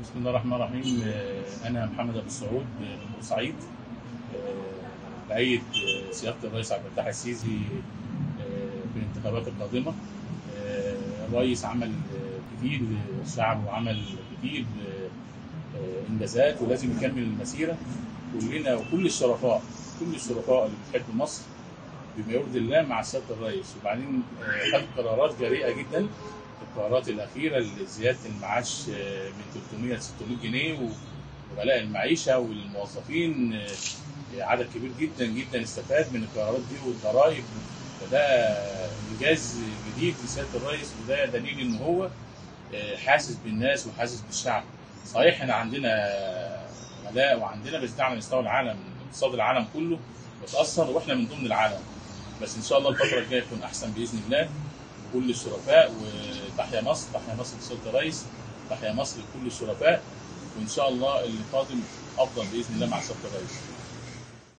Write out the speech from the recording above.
بسم الله الرحمن الرحيم آه، انا محمد ابو السعود آه، من بورسعيد آه، بأيد آه، سياده الرئيس عبد الفتاح السيسي آه، في الانتخابات القادمه آه، الرئيس عمل آه، كتير للشعب وعمل كتير آه، آه، انجازات ولازم يكمل المسيره كلنا وكل الشرفاء كل الشرفاء اللي بتحب مصر بما يرضي الله مع سياده الرئيس وبعدين آه، خد قرارات جريئه جدا القرارات الاخيره لزياده المعاش آه، من 300 ل 600 جنيه و- وغلاء المعيشه والموظفين آه، عدد كبير جدا جدا استفاد من القرارات دي والضرائب فده انجاز جديد لسياده الرئيس وده دليل ان هو آه، حاسس بالناس وحاسس بالشعب صحيح احنا عندنا غلاء وعندنا بس ده على مستوى العالم اقتصاد العالم كله متاثر واحنا من ضمن العالم بس ان شاء الله الفتره الجايه تكون احسن باذن الله بكل الشرفاء وتحيا مصر تحيا مصر لسياده الرئيس تحيا مصر لكل الشرفاء وان شاء الله اللي قادم افضل باذن الله مع سياده الرئيس